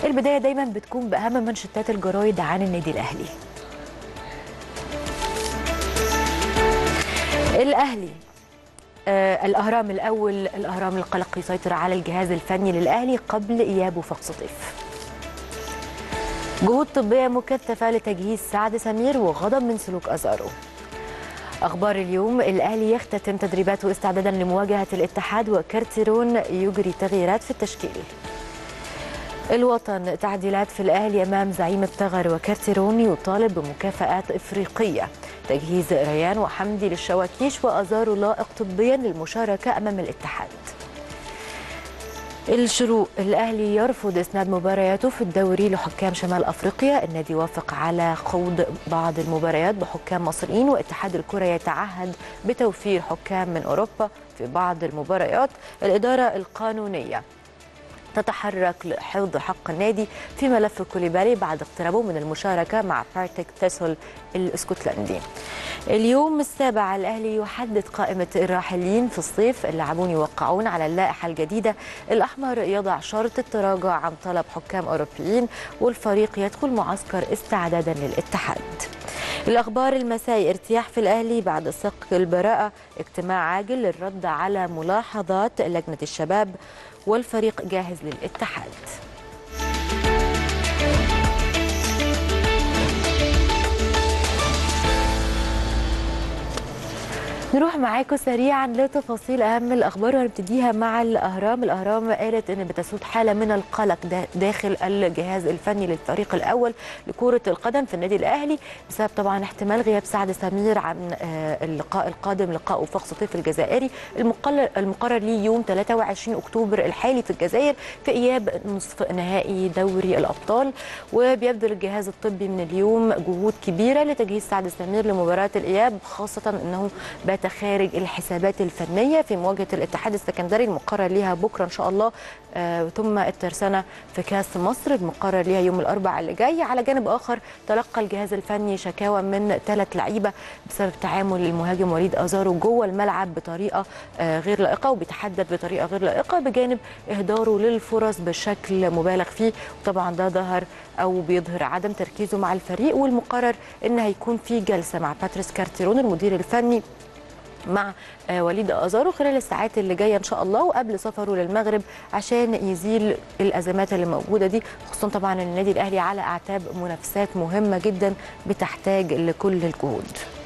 البدايه دايما بتكون باهم منشطات الجرايد عن النادي الاهلي الاهلي آه الاهرام الاول الاهرام القلق يسيطر على الجهاز الفني للاهلي قبل ايابه فقس طيف جهود طبيه مكثفه لتجهيز سعد سمير وغضب من سلوك ازارو اخبار اليوم الاهلي يختتم تدريباته استعدادا لمواجهه الاتحاد وكارتيرون يجري تغييرات في التشكيل الوطن تعديلات في الاهلي امام زعيم الثغر وكارتيرون يطالب بمكافآت افريقيه تجهيز ريان وحمدي للشواكيش وازارو لائق طبيا للمشاركه امام الاتحاد الشروق الاهلي يرفض اسناد مبارياته في الدوري لحكام شمال افريقيا النادي وافق على خوض بعض المباريات بحكام مصريين واتحاد الكره يتعهد بتوفير حكام من اوروبا في بعض المباريات الاداره القانونيه تتحرك لحفظ حق النادي في ملف كوليبالي بعد اقترابه من المشاركه مع بارتيك تيسل الاسكتلندي. اليوم السابع الاهلي يحدد قائمه الراحلين في الصيف اللاعبون يوقعون على اللائحه الجديده الاحمر يضع شرط التراجع عن طلب حكام اوروبيين والفريق يدخل معسكر استعدادا للاتحاد. الاخبار المسائي ارتياح في الاهلي بعد سق البراءه اجتماع عاجل للرد على ملاحظات لجنه الشباب والفريق جاهز للاتحاد نروح معاكم سريعا لتفاصيل اهم الاخبار وهنبتديها مع الاهرام، الاهرام قالت ان بتسود حاله من القلق داخل الجهاز الفني للفريق الاول لكره القدم في النادي الاهلي بسبب طبعا احتمال غياب سعد سمير عن اللقاء القادم لقاء وفاق سطيف الجزائري المقرر المقرر ليه يوم 23 اكتوبر الحالي في الجزائر في اياب نصف نهائي دوري الابطال وبيبذل الجهاز الطبي من اليوم جهود كبيره لتجهيز سعد سمير لمباراه الاياب خاصه انه بات خارج الحسابات الفنيه في مواجهه الاتحاد السكندري المقرر ليها بكره ان شاء الله آه ثم الترسانه في كاس مصر المقرر ليها يوم الاربعاء اللي جاي على جانب اخر تلقى الجهاز الفني شكاوى من ثلاث لعيبه بسبب تعامل المهاجم وليد ازارو جوه الملعب بطريقه آه غير لائقه وبيتحدث بطريقه غير لائقه بجانب اهداره للفرص بشكل مبالغ فيه وطبعا ده ظهر او بيظهر عدم تركيزه مع الفريق والمقرر ان هيكون في جلسه مع باتريس كارتيرون المدير الفني مع وليد ازارو خلال الساعات اللي جايه ان شاء الله وقبل سفره للمغرب عشان يزيل الازمات اللي موجوده دي خصوصا طبعا ان النادي الاهلي على اعتاب منافسات مهمه جدا بتحتاج لكل الجهود.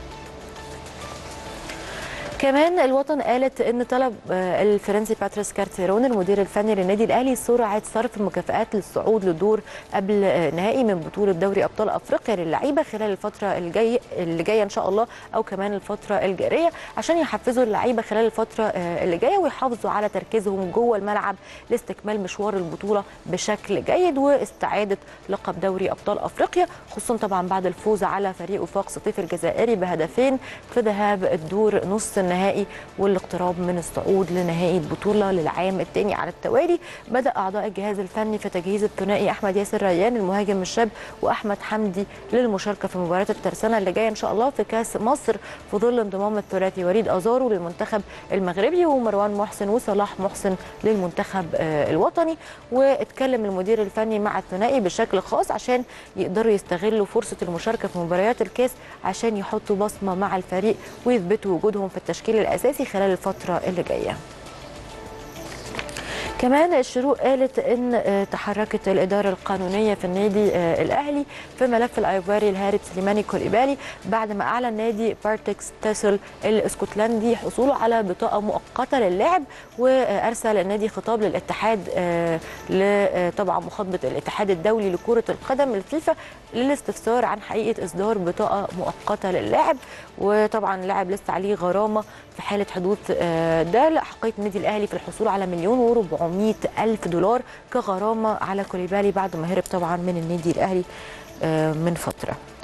كمان الوطن قالت ان طلب الفرنسي باتريس كارتيرون المدير الفني للنادي الاهلي سرعه صرف المكافآت للصعود للدور قبل نهائي من بطوله دوري ابطال افريقيا للعيبه خلال الفتره الجايه اللي جايه ان شاء الله او كمان الفتره الجاريه عشان يحفزوا اللعيبه خلال الفتره اللي جايه ويحافظوا على تركيزهم جوه الملعب لاستكمال مشوار البطوله بشكل جيد واستعاده لقب دوري ابطال افريقيا خصوصا طبعا بعد الفوز على فريق وفاق سطيف الجزائري بهدفين في ذهاب الدور نص النهائي والاقتراب من الصعود لنهائي البطوله للعام الثاني على التوالي بدا اعضاء الجهاز الفني في تجهيز الثنائي احمد ياسر ريان المهاجم الشاب واحمد حمدي للمشاركه في مباراه الترسانه اللي جايه ان شاء الله في كاس مصر في ظل انضمام الثلاثي وليد ازارو للمنتخب المغربي ومروان محسن وصلاح محسن للمنتخب الوطني واتكلم المدير الفني مع الثنائي بشكل خاص عشان يقدروا يستغلوا فرصه المشاركه في مباريات الكاس عشان يحطوا بصمه مع الفريق ويثبتوا وجودهم في التشكيل الاساسي خلال الفتره اللي جايه كمان الشروق قالت ان تحركت الاداره القانونيه في النادي الاهلي في ملف الايفواري الهارب سليماني كوليبالي بعد ما اعلن نادي بارتكس تيسل الاسكتلندي حصوله على بطاقه مؤقته للاعب وارسل النادي خطاب للاتحاد طبعا مخاطبه الاتحاد الدولي لكره القدم الفيفا للاستفسار عن حقيقه اصدار بطاقه مؤقته للاعب وطبعا اللاعب لسه عليه غرامه في حاله حدوث ده لاحقيه النادي الاهلي في الحصول على مليون و400 ألف دولار كغرامة على كوليبالي بعد ما هرب طبعا من النادي الأهلي من فترة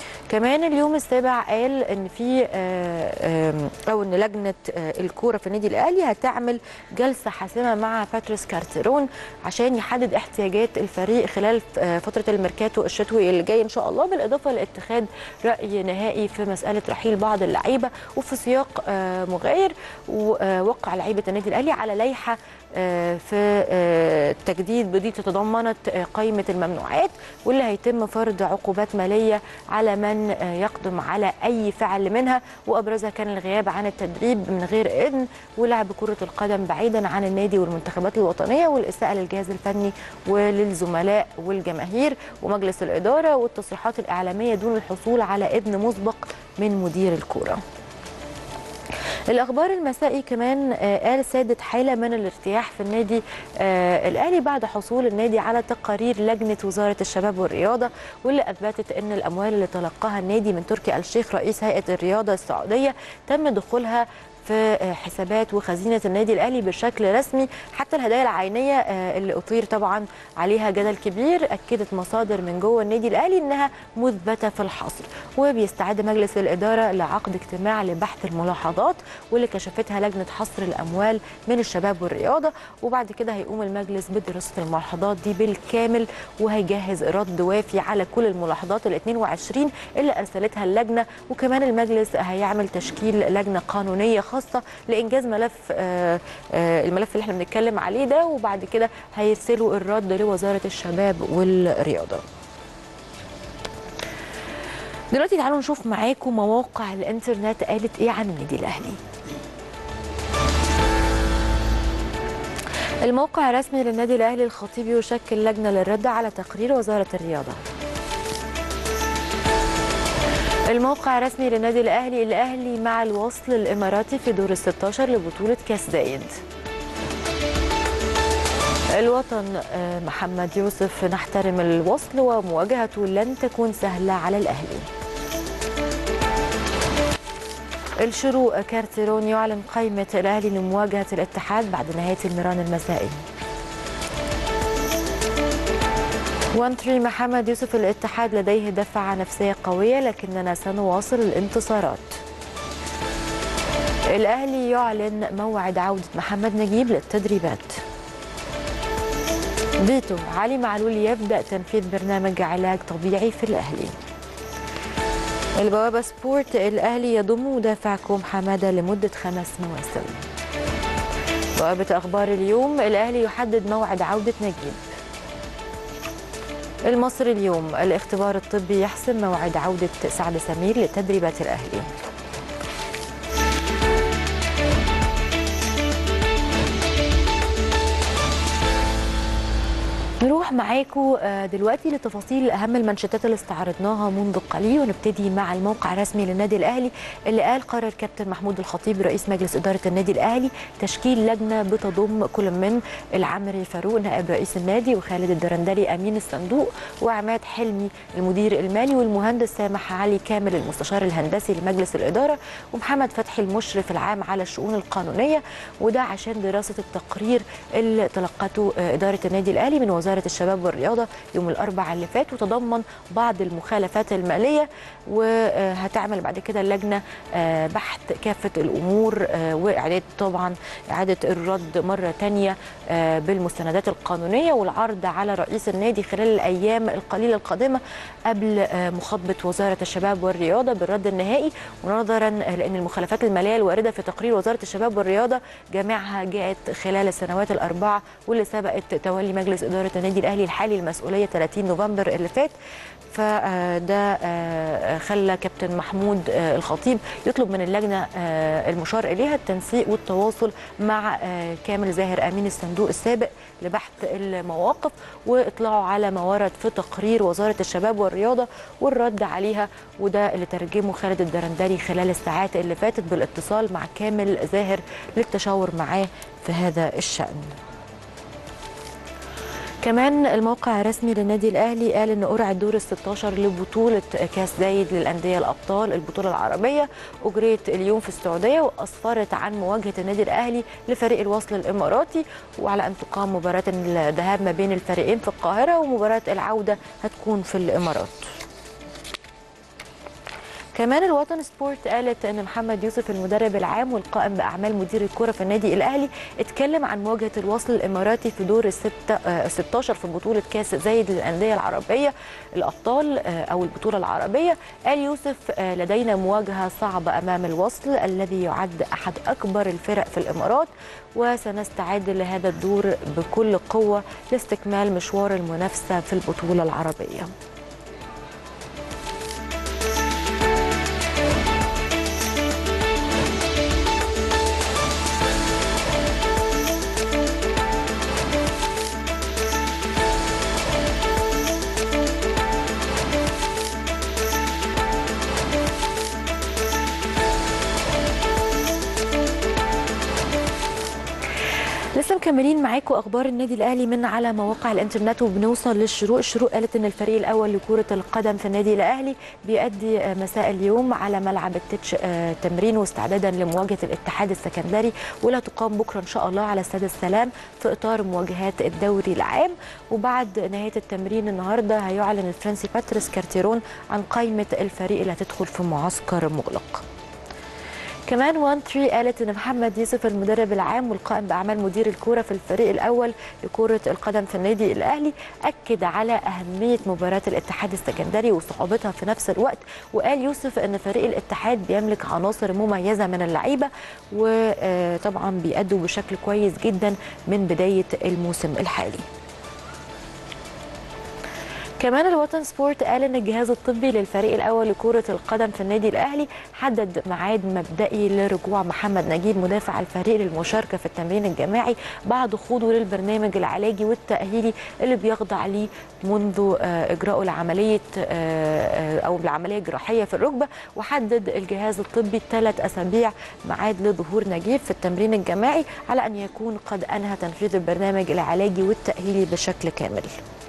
كمان اليوم السابع قال ان في آه، آم، او ان لجنه آه، الكوره في النادي الاهلي هتعمل جلسه حاسمه مع باتريس كارتيرون عشان يحدد احتياجات الفريق خلال آه، فتره الميركاتو الشتوي اللي جاي ان شاء الله بالاضافه لاتخاذ راي نهائي في مساله رحيل بعض اللعيبه وفي سياق آه، مغاير ووقع لعيبه النادي الاهلي على لائحه آه، في آه، تجديد بدي تتضمنت آه، قائمه الممنوعات واللي هيتم فرض عقوبات ماليه على من آه، يقدم على اي فعل منها وابرزها كان الغياب عن التدريب من غير اذن ولعب كره القدم بعيدا عن النادي والمنتخبات الوطنيه والاساءه للجهاز الفني وللزملاء والجماهير ومجلس الاداره والتصريحات الاعلاميه دون الحصول على اذن مسبق من مدير الكوره الاخبار المسائي كمان آه، قال سادت حاله من الارتياح في النادي آه، الاهلي بعد حصول النادي على تقارير لجنه وزاره الشباب والرياضه واللي اثبتت ان الاموال اللي تلقاها النادي من تركي آل الشيخ رئيس هيئه الرياضه السعوديه تم دخولها في حسابات وخزينه النادي الاهلي بشكل رسمي حتى الهدايا العينيه آه، اللي اطير طبعا عليها جدل كبير اكدت مصادر من جوه النادي الاهلي انها مثبته في الحصر وبيستعد مجلس الاداره لعقد اجتماع لبحث الملاحظات واللي كشفتها لجنه حصر الاموال من الشباب والرياضه وبعد كده هيقوم المجلس بدراسه الملاحظات دي بالكامل وهيجهز رد وافي على كل الملاحظات ال 22 اللي ارسلتها اللجنه وكمان المجلس هيعمل تشكيل لجنه قانونيه خاصه لانجاز ملف آه، آه، الملف اللي احنا بنتكلم عليه ده وبعد كده هيرسلوا الرد لوزاره الشباب والرياضه دلوقتي تعالوا نشوف معاكم مواقع الانترنت قالت ايه عن النادي الاهلي الموقع الرسمي للنادي الاهلي الخطيب يشكل لجنه للرد على تقرير وزاره الرياضه الموقع الرسمي للنادي الاهلي الاهلي مع الوصل الاماراتي في دور ال 16 لبطوله كاس زايد الوطن آه، محمد يوسف نحترم الوصل ومواجهته لن تكون سهله على الاهلي الشروق كارتيرون يعلن قائمة الأهلي لمواجهة الاتحاد بعد نهاية المران المسائي 1 3 محمد يوسف الاتحاد لديه دفعة نفسية قوية لكننا سنواصل الانتصارات الأهلي يعلن موعد عودة محمد نجيب للتدريبات فيتو علي معلول يبدأ تنفيذ برنامج علاج طبيعي في الأهلي البوابة سبورت الأهلي يضم مدافع كوم حمادة لمدة خمس مواسم بوابة أخبار اليوم الأهلي يحدد موعد عودة نجيب المصري اليوم الاختبار الطبي يحسم موعد عودة سعد سمير لتدريبات الأهلي نروح معاكم آه، دلوقتي لتفاصيل اهم المنشطات اللي استعرضناها منذ قليل ونبتدي مع الموقع الرسمي للنادي الاهلي اللي قال قرر كابتن محمود الخطيب رئيس مجلس اداره النادي الاهلي تشكيل لجنه بتضم كل من العمري فاروق نائب رئيس النادي وخالد الدرندلي امين الصندوق وعماد حلمي المدير المالي والمهندس سامح علي كامل المستشار الهندسي لمجلس الاداره ومحمد فتحي المشرف العام على الشؤون القانونيه وده عشان دراسه التقرير اللي تلقته آه، اداره النادي الاهلي من وزاره الشباب والرياضه يوم الاربعاء اللي فات وتضمن بعض المخالفات الماليه وهتعمل بعد كده اللجنه آه، بحث كافه الامور آه، واعاده طبعا اعاده الرد مره ثانيه بالمستندات القانونيه والعرض على رئيس النادي خلال الايام القليله القادمه قبل آه، مخاطبه وزاره الشباب والرياضه بالرد النهائي ونظرا لان المخالفات الماليه الوارده في تقرير وزاره الشباب والرياضه جميعها جاءت خلال السنوات الاربعه واللي سبقت تولي مجلس اداره النادي الاهلي الحالي المسؤوليه 30 نوفمبر اللي فات فده آه، خلى كابتن محمود آه، الخطيب يطلب من اللجنه آه، المشار اليها التنسيق والتواصل مع آه، كامل زاهر امين الصندوق السابق لبحث المواقف واطلاعه على ما ورد في تقرير وزاره الشباب والرياضه والرد عليها وده اللي ترجمه خالد الدرندلي خلال الساعات اللي فاتت بالاتصال مع كامل زاهر للتشاور معاه في هذا الشان كمان الموقع الرسمي للنادي الاهلي قال ان قرعه دور ال 16 لبطوله كاس زايد للانديه الابطال البطوله العربيه اجريت اليوم في السعوديه واسفرت عن مواجهه النادي الاهلي لفريق الوصل الاماراتي وعلى ان تقام مباراه الذهاب ما بين الفريقين في القاهره ومباراه العوده هتكون في الامارات كمان الوطن سبورت قالت ان محمد يوسف المدرب العام والقائم باعمال مدير الكره في النادي الاهلي اتكلم عن مواجهه الوصل الاماراتي في دور ال 16 في بطوله كاس زايد للانديه العربيه الابطال آه، او البطوله العربيه قال يوسف آه، لدينا مواجهه صعبه امام الوصل الذي يعد احد اكبر الفرق في الامارات وسنستعد لهذا الدور بكل قوه لاستكمال مشوار المنافسه في البطوله العربيه لسه مكملين معاكم اخبار النادي الاهلي من على مواقع الانترنت وبنوصل للشروق الشروق قالت ان الفريق الاول لكره القدم في النادي الاهلي بيأدي آه، مساء اليوم على ملعب التتش آه، تمرين واستعدادا لمواجهه الاتحاد السكندري واللي هتقام بكره ان شاء الله على استاد السلام في اطار مواجهات الدوري العام وبعد نهايه التمرين النهارده هيعلن الفرنسي باتريس كارتيرون عن قائمه الفريق اللي هتدخل في معسكر مغلق كمان وان تري قالت ان محمد يوسف المدرب العام والقائم باعمال مدير الكوره في الفريق الاول لكره القدم في النادي الاهلي اكد على اهميه مباراه الاتحاد السكندري وصعوبتها في نفس الوقت وقال يوسف ان فريق الاتحاد بيملك عناصر مميزه من اللعيبه وطبعا بيأدوا بشكل كويس جدا من بدايه الموسم الحالي كمان الوطن سبورت قال ان الجهاز الطبي للفريق الاول لكره القدم في النادي الاهلي حدد ميعاد مبدئي لرجوع محمد نجيب مدافع الفريق للمشاركه في التمرين الجماعي بعد خوضه للبرنامج العلاجي والتاهيلي اللي بيخضع ليه منذ آه، اجراءه لعمليه آه، آه، او العمليه الجراحيه في الركبه وحدد الجهاز الطبي ثلاث اسابيع ميعاد لظهور نجيب في التمرين الجماعي على ان يكون قد انهى تنفيذ البرنامج العلاجي والتاهيلي بشكل كامل